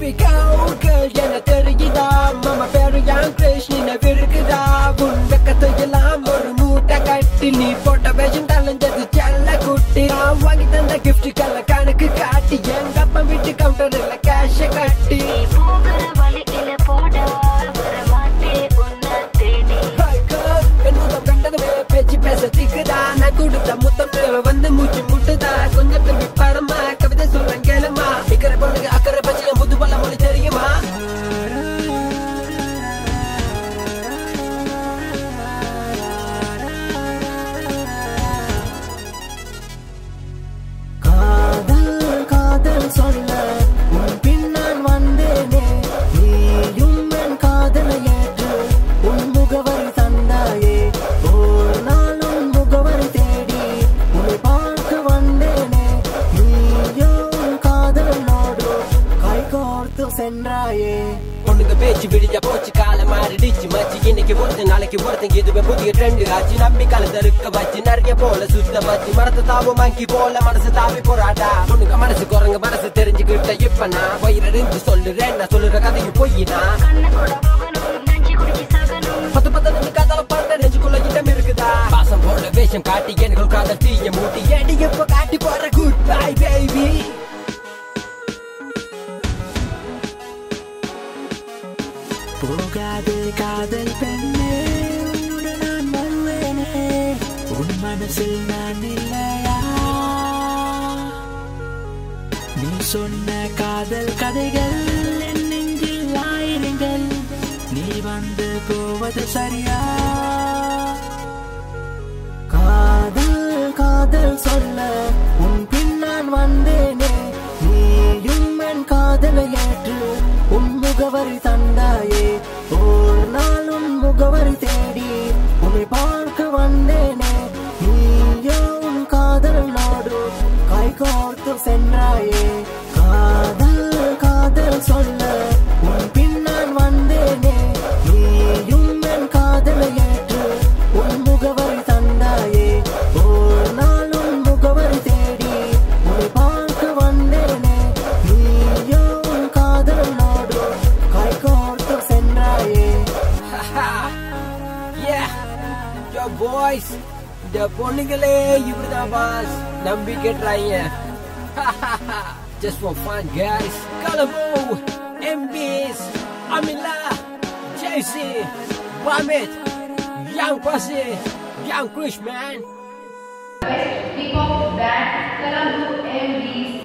baby girl girl என்ன தெரியுதா மாமா பேரு யான் கிருஷ் நினைவிருக்குதா உன் வெக்கத்தை எல்லாம் ஒரு மூட்டை கட்டி நீ போட்ட வேஷம் கலைஞ்சது செல்ல குட்டி நான் வாங்கி தந்த gift கல்ல கணக்கு காட்டி எங்க அப்பா வீட்டு கவுண்டர்ல கேஷ கட்டி நீ போகிற வழியில போடவா வரமாட்டே உன்னை தேடி Hey girl, என்னோட கண்டதுமே பேச்சு பேச திக்குதா நான் கொடுத்த முத்தம் வந்து மூச்சு முட்டுதா கொஞ்சம் திரும்பி படமா கவிதை சொல்றேன் கேளுமா இக்கரை பொண்ணுக்கு அக்கறை பச்சையும் புது பல மொழி தெரியுமா காதல் காதல் சொல்ல உன் பின்னால் வந்தேனே நீயும் என் காதலை ஏற்று உன் முகவரி தந்தாயே ஒரு நாள் உன் முகவரி தேடி உன்னை பார்க்க வந்தேனே நீயோ உன் காதலனோடு கை கோர்த்து சென்றாயே பொண்ணுங்க பேச்சு விடிஞ்ச போச்சு காலம் மாறிடுச்சு மச்சி இன்னைக்கு ஒருத்தன் நாளைக்கு ஒருத்தன் இதுவே புதிய ட்ரெண்ட் ஆச்சு நம்பி கலந்தருக்க வச்சு நிறைய போல சுத்த வச்சு மரத்தை தாவு மங்கி போல மனசு தாவி போராடா பொண்ணுங்க மனசு குரங்க மனசு தெரிஞ்சுக்கிட்ட இப்ப நான் வயிறிருந்து சொல்லுறேன் நான் சொல்லுற கதையும் பொய்யினா கண்ணு கூட போகணும் நஞ்சு குடிச்சு சாகணும் பத்து பத்து நீ கதல பாட்ட நெஞ்சுக்குள்ள இடம் இருக்குதா பாசம் போல வேஷம் காட்டி எனக்கு காதல் தீய மூட்டி ஏடி எப்ப காட்டி போற குட் பை பேபி போகாது காதல் பெண்ணே உன்னுடன் நான் வருவேனே உன் மனசில் நான் இல்லையா நீ சொன்ன காதல் கதைகள் என் நெஞ்சில் ஆயிரங்கள் நீ வந்து போவது சரியா காதல் காதல் சொல்ல உன் பின்னால் வந்தேனே நீயும் என் காதலை ஏற்று உன் முகவரி தந்தாயே ஒரு நாள் உன் முகவரி தேடி உன்னை பார்க்க வந்தேனே நீயோ உன் காதலனோடு கை கோர்த்து சென்றாயே காதல் காதல் சொல்ல உன் பின்னால் வந்தேனே நீயும் என் காதலை ஏற்று உன் முகவரி தந்தாயே ஒரு நாள் உன் முகவரி தேடி உன்னை பார்க்க வந்தேனே நீயோ உன் காதலனோடு கை கோர்த்து சென்றாயே yeah your boys இந்த பொண்ணுங்களே இப்படிதான் பாஸ் நம்பிக்கை ட்ரைங்க just for fun guys Colombo MBs Amila JC Wamit Young Pussy Young Krish man hip hop band Kalambu MVs